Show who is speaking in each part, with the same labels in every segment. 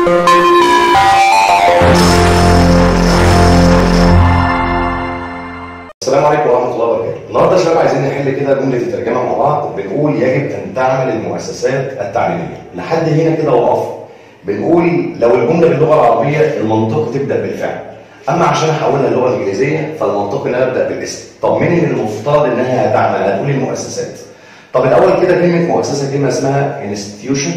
Speaker 1: السلام عليكم ورحمه الله وبركاته. النهارده يا شباب عايزين نحل كده جمله الترجمه مع بعض بنقول يجب ان تعمل المؤسسات التعليميه. لحد هنا كده وقف. بنقول لو الجمله باللغه العربيه المنطق تبدا بالفعل. اما عشان احولها للغه الانجليزيه فالمنطق ان انا ابدا بالاسم. طب مين اللي المفترض انها هتعمل؟ هتقول المؤسسات. طب الاول كده كلمه مؤسسه كلمه اسمها انستتيوشن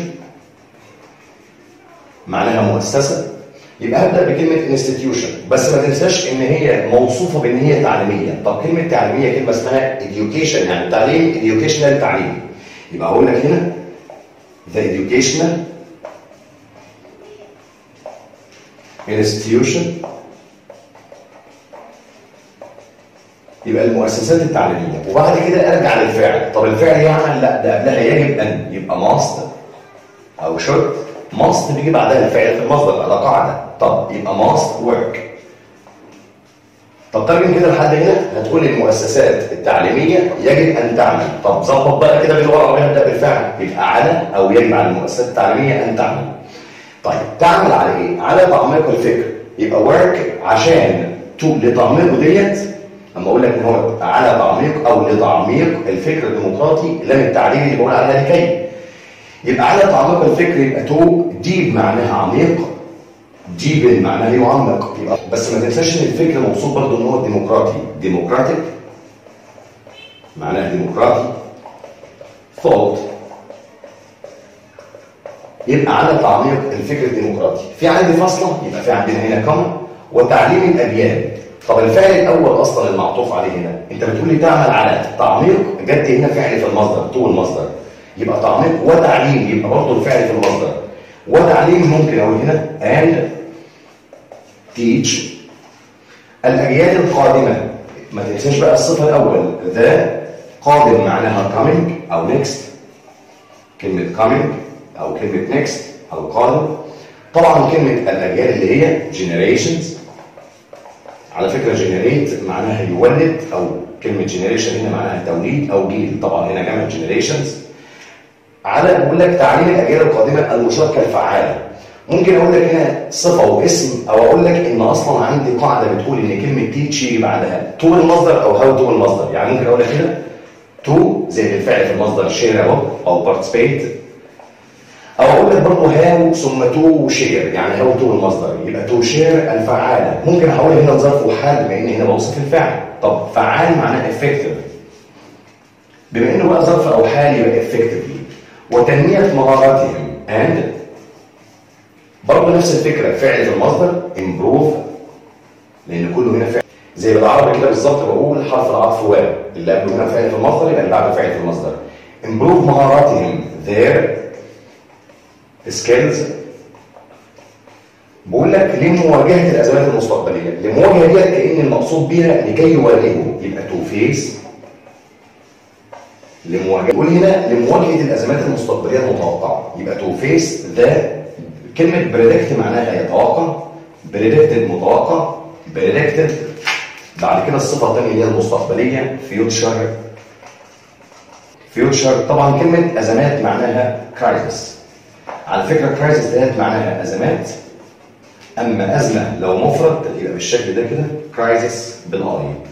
Speaker 1: معناها مؤسسه يبقى هبدا بكلمه انستتيوشن بس ما تنساش ان هي موصوفه بان هي تعليميه طب كلمه تعليميه كلمه اسمها education يعني تعليم educational تعليم يبقى اقول لك هنا the educational institution يبقى المؤسسات التعليميه وبعد كده ارجع للفعل طب الفعل يعمل لا ده قبلها يجب ان يبقى must او should must بيجي بعدها الفعل في المصدر ده قاعده طب يبقى must work طب ترجم كده لحد هنا هتقول المؤسسات التعليميه يجب ان تعمل طب ظبط بقى كده باللغه العربيه نبدا بالفعل يبقى على او يجب على المؤسسات التعليميه ان تعمل طيب تعمل على ايه على تعميق الفكر يبقى work عشان تو لتعميقه ديت اما اقول لك ان هو على تعميق او لتعميق الفكر الديمقراطي لام التعليل اللي بقول عليها لكي يبقى على تعميق الفكر يبقى تو ديب معناها عميق ديب معناها يعمق يبقى بس ما تنساش ان الفكر موصوف برضه ان هو ديمقراطي ديمقراطيك معناها ديمقراطي ثوت يبقى على تعميق الفكر الديمقراطي في عندي فاصله يبقى في عندنا هنا كم وتعليم الاديان طب الفعل الاول اصلا المعطوف عليه هنا انت بتقول لي تعمل على تعميق جد هنا فعل في المصدر طول المصدر يبقى تعميق وتعليم يبقى برضه الفعل في المصدر وتعليم ممكن اقول هنا and teach الاجيال القادمه ما تنساش بقى الصفه الاول ذا قادم معناها coming او next كلمه coming او كلمه next او قادم طبعا كلمه الاجيال اللي هي generations على فكره generate معناها يولد او كلمه generation هنا معناها توليد او جيل طبعا هنا جمع generations على بقول لك تعليم الاجيال القادمه المشاركه الفعاله ممكن اقول لك هنا صفه واسم او اقول لك ان اصلا عندي قاعده بتقول ان كلمه تيتش يجي بعدها تو المصدر او هاو تو المصدر يعني ممكن اقول لك هنا تو زي الفعل في المصدر شير اهو او بارتيسبيت او اقول لك برضه هاو ثم تو شير يعني هاو تو المصدر يبقى تو شير الفعاله ممكن احول هنا ظرف وحال بما ان هنا بوصف الفعل طب فعال معناه افكتيف بما انه بقى ظرف او حال يبقى افكتيفلي وتنمية مهاراتهم and برضه نفس الفكرة فعل في المصدر improve لأن كله هنا فعل زي بالعربي كده بالظبط بقول حرف العطف واو اللي قبله هنا فعل في المصدر يبقى اللي بعده فعل في المصدر improve مهاراتهم their skills بقول لك لمواجهة الأزمات المستقبلية لمواجهة ديت كأن المقصود بيها لكي يواجهوا يبقى to face لمواجهه قول هنا لمواجهه الازمات المستقبليه المتوقعه يبقى تو فيس ذا كلمه بريدكت معناها يتوقع بريدكتد متوقع بريدكتد بعد كده الصفه الثانيه اللي هي المستقبليه فيوتشر فيوتشر طبعا كلمه ازمات معناها كرايسيس على فكره كرايسيس ديت معناها ازمات اما ازمه لو مفرد يبقى بالشكل ده كده كرايسيس بالاي